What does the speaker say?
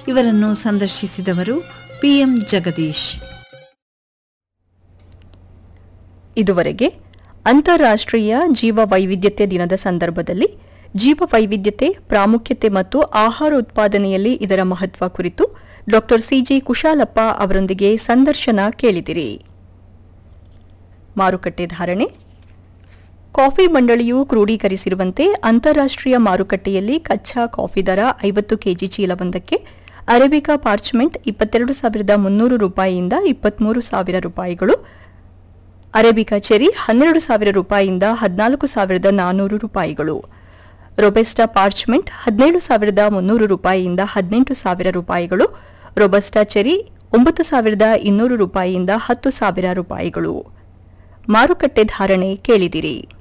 ಇವರನ್ನು ಸಂದರ್ಶಿಸಿದವರು ಪಿಎಂ ಜಗದೀಶ್ ಇದುವರೆಗೆ ಅಂತಾರಾಷ್ಟ್ರೀಯ ಜೀವ ವೈವಿಧ್ಯತೆ ದಿನದ ಸಂದರ್ಭದಲ್ಲಿ ಜೀವ ವೈವಿಧ್ಯತೆ ಪ್ರಾಮುಖ್ಯತೆ ಮತ್ತು ಆಹಾರ ಉತ್ಪಾದನೆಯಲ್ಲಿ ಇದರ ಮಹತ್ವ ಕುರಿತು ಡಾ ಸಿಜೆ ಕುಶಾಲಪ್ಪ ಅವರೊಂದಿಗೆ ಸಂದರ್ಶನ ಕೇಳಿದಿರಿ ಮಾರುಕಟ್ಟೆ ಧಾರಣೆ ಕಾಫಿ ಮಂಡಳಿಯು ಕ್ರೋಢೀಕರಿಸಿರುವಂತೆ ಅಂತಾರಾಷ್ಟ್ರೀಯ ಮಾರುಕಟ್ಟೆಯಲ್ಲಿ ಕಚ್ಚಾ ಕಾಫಿ ದರ ಐವತ್ತು ಕೆಜಿ ಚೀಲವೊಂದಕ್ಕೆ ಅರೇಬಿಕಾ ಪಾರ್ಚ್ಮೆಂಟ್ ಇಪ್ಪತ್ತೆರಡು ಸಾವಿರದ ಮುನ್ನೂರು ರೂಪಾಯಿಯಿಂದ ಇಪ್ಪತ್ಮೂರು ಸಾವಿರ ರೂಪಾಯಿಗಳು ಅರೇಬಿಕಾ ಚೆರಿ ಹನ್ನೆರಡು ಸಾವಿರ ರೂಪಾಯಿಯಿಂದ ಹದಿನಾಲ್ಕು ಸಾವಿರದ ನಾನ್ನೂರು ರೂಪಾಯಿಗಳು ರೊಬೆಸ್ಟಾ ಪಾರ್ಚ್ಮೆಂಟ್ ಹದಿನೇಳು ಸಾವಿರದ ಮುನ್ನೂರು ರೂಪಾಯಿಯಿಂದ ಹದಿನೆಂಟು ಸಾವಿರ ರೂಪಾಯಿಗಳು ರೊಬಸ್ಟಾ ಚೆರಿ ಒಂಬತ್ತು ಸಾವಿರದ ಇನ್ನೂರು ರೂಪಾಯಿಯಿಂದ ಹತ್ತು ಸಾವಿರ ರೂಪಾಯಿಗಳು ಮಾರುಕಟ್ಟೆ ಧಾರಣೆ ಕೇಳಿದಿರಿ